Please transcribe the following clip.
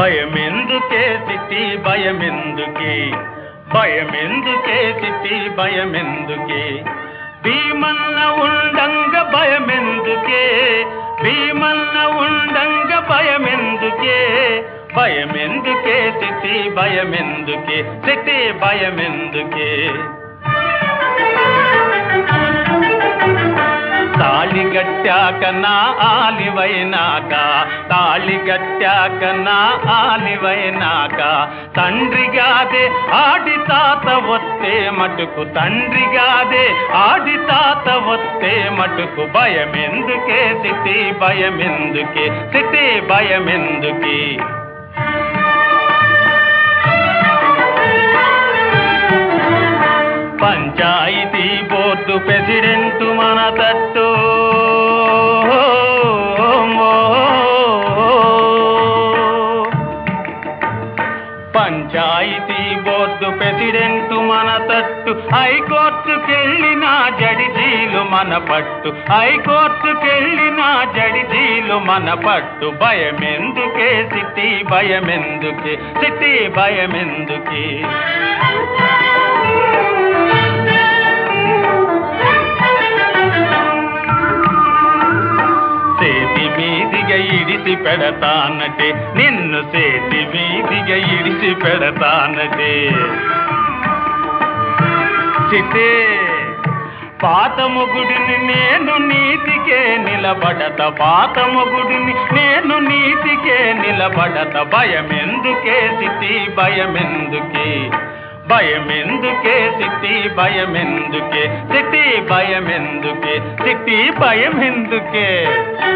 భయమెందుకే సిట్టి భయమెందుకే భయమెందుకే సిట్టి భయమెందుకే భీమన్న ఉండంగ భయమెందుకే భీమన్న ఉండంగ భయమెందుకే భయమెందుకే సిట్టి భయమెందుకే సిట్టి భయమెందుకే తాళి గట్టాక నా ఆలివైనాక తాళి గట్టాక నా ఆలివైనాక తండ్రిగాదే ఆడి తాత వస్తే మటుకు తండ్రిగాదే ఆడి తాత వస్తే మటుకు భయమెందుకే సిట్టి భయమెందుకే సిట్టి భయమెందుకే పంచాయతీ బోర్డు ప్రెసిడెంట్ మన తట్టు పంచాయతీ బోర్డు ప్రెసిడెంట్ మన తట్టు హైకోర్టుకెళ్ళిన జడిజీలు మన పట్టు హైకోర్టుకెళ్ళిన జడిజీలు మన పట్టు భయమెందుకే సిట్టి భయమెందుకే సిట్టి భయమెందుకే సేతి మీదిగా ఇడిసి పెడతానటే నిన్ను సేతి మీదిగా ఇడిసి పెడతానటే సిటే పాత మొగుడిని నేను నీతికే నిలబడత పాత మొగుడిని నేను నీతికే నిలబడత భయమెందుకే సిట్టి భయమెందుకే భయమెందుకే సిట్టి భయమెందుకే సిట్టి భయమెందుకే సిట్టి భయమెందుకే